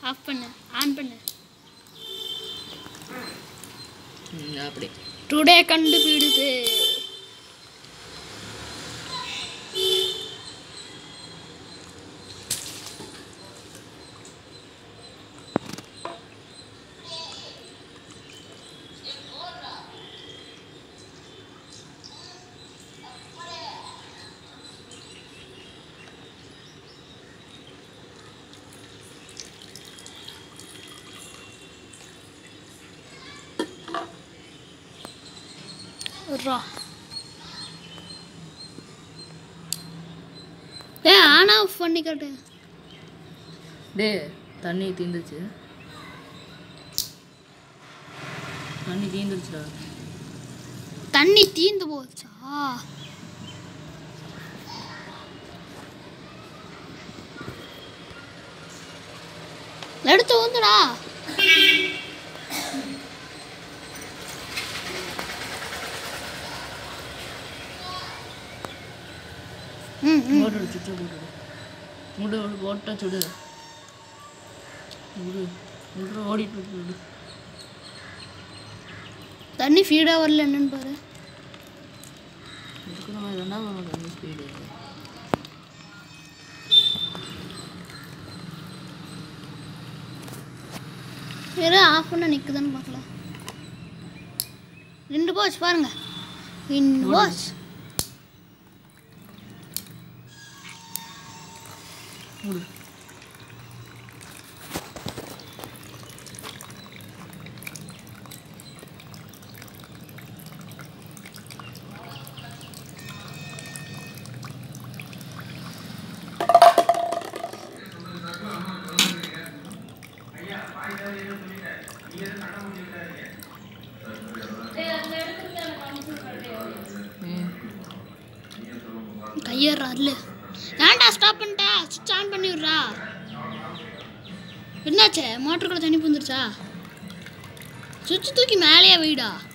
of பண்ணு on பண்ணு ம், அப்படி டுடே கண்டுபிடிப்பு ரா ஏ ஆன் ஆஃப் பண்ணி காட்டு டே தண்ணி தீந்துச்சு தண்ணி தீந்துருச்சுடா தண்ணி தீந்து போச்சா எடுத்து ஊந்துடா ம் ம் போட்டு சுட்டு போட்டு முடு போட்டா சுடு முடு முடு ஓடிட்டு இருக்கு, விடு தண்ணி ஃபீடாக வரல என்னன்னு பாரு இருக்கிற மாதிரி தானே வரும் தண்ணி ஸ்பீடு வெறும் ஆஃப் பண்ண நிற்குதுன்னு பார்க்கலாம் ரெண்டு போச்சு பாருங்க ரெண்டு போச்சு முடு ம் கையறா இல்ல ஏன்டா ஸ்டாப் பண்ணிட்டா சுவிட்ச் ஆன் பண்ணி விட்றா என்னாச்சே மோட்டருக்குள்ள தண்ணி பூந்துருச்சா சுவிட்ச் தூக்கி மேலேயே வைடா